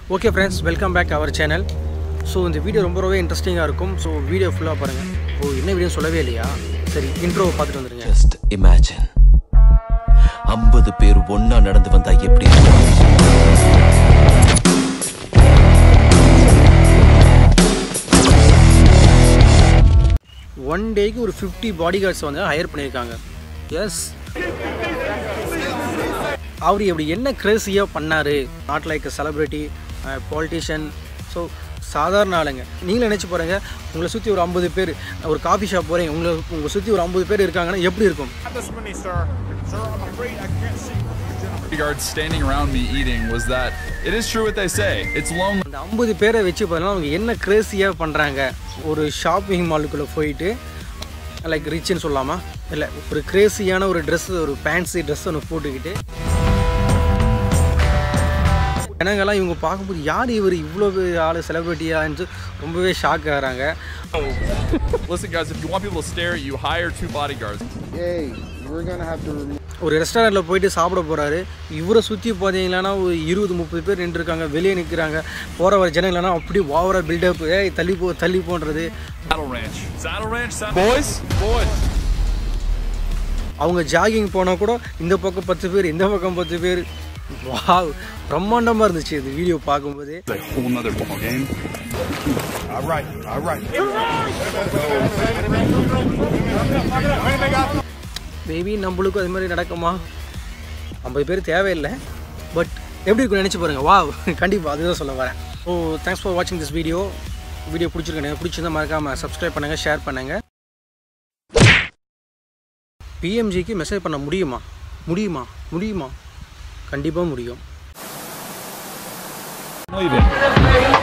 Okay friends welcome back அவர் channel so இந்த video ரொம்ப ரொம்பவே இன்ட்ரெஸ்டிங்காக இருக்கும் ஸோ வீடியோ ஃபுல்லாக பாருங்கள் ஓ என்ன வீடியோ சொல்லவே இல்லையா சரி இன்ட்ரோவை பார்த்துட்டு வந்துருங்க ஜஸ்ட் இமேஜின் ஐம்பது பேர் ஒண்ணா நடந்து வந்தா எப்படி இருக்கும் ஒன் டேக்கு ஒரு ஃபிஃப்டி பாடி கார்ட்ஸ் வந்து ஹையர் பண்ணியிருக்காங்க எஸ் அவர் இப்படி என்ன கிரேசியாக பண்ணார் not like celebrity politician so சாதாரண ஆளுங்க நீங்களும் நினச்சி பாருங்க உங்களை சுற்றி ஒரு ஐம்பது பேர் ஒரு காஃபி ஷாப் போகிறீங்க உங்களை உங்களை சுற்றி ஒரு ஐம்பது பேர் இருக்காங்கன்னா எப்படி இருக்கும் Not this many, sir. Sir, I'm afraid I can't see you. guards standing around me eating was that it is true what they say. It's lonely. அந்த ஐம்பது பேரை வச்சு பார்த்தீங்கன்னா அவங்க என்ன கிரேசியாக பண்ணுறாங்க ஒரு ஷாப்பிங் மாலுக்குள்ளே போயிட்டு லைக் ரிச்னு சொல்லாமா இல்லை ஒரு கிரேசியான ஒரு ட்ரெஸ் ஒரு ஃபேன்சி ட்ரெஸ் ஒன்று போட்டுக்கிட்டு ஜனங்கள்லாம் இவங்க பார்க்கும்போது யார் இவர் இவ்வளோ ஆள் செலிப்ரிட்டியான்னு ரொம்பவே ஷாக் ஆகிறாங்க Listen, guys, if you want people to stare at you, hire two bodyguards. Hey, we're gonna have to remove. ஒரு ரெஸ்டாரண்ட்டில் போயிட்டு சாப்பிட போகிறாரு இவரை சுற்றி பார்த்தீங்கன்னா ஒரு இருபது முப்பது பேர் நின்றுருக்காங்க வெளியே நிற்கிறாங்க போகிற வர ஜனங்களா அப்படியே ஓவராக பில்டப் ஏய் தள்ளி போ தள்ளி போன்றது Saddle Ranch. Saddle Ranch. Saddle boys, boys. அவங்க ஜாகிங் போனால் கூட இந்த பக்கம் பத்து பேர் இந்த பக்கம் பத்து பேர் வாவ் பிரம்மாண்டமாக இருந்துச்சு இந்த வீடியோ பார்க்கும்போது A whole nother ball game. All right, all right. Maybe நம்மளுக்கும் அது மாதிரி நடக்குமா ஐம்பது பேர் தேவையில்லை பட் எப்படி இருக்கும் நினச்சி பாருங்க வா கண்டிப்பாக அதுதான் சொல்ல வரேன் ஸோ தேங்க்ஸ் ஃபார் வாட்சிங் திஸ் வீடியோ வீடியோ பிடிச்சிருக்கேன் பிடிச்சிருந்தா மறக்காமல் சப்ஸ்கிரைப் பண்ணுங்கள் ஷேர் பண்ணுங்கள் பிஎம்ஜிக்கு மெசேஜ் பண்ண முடியுமா முடியுமா முடியுமா கண்டிப்பாக முடியும் Leaving.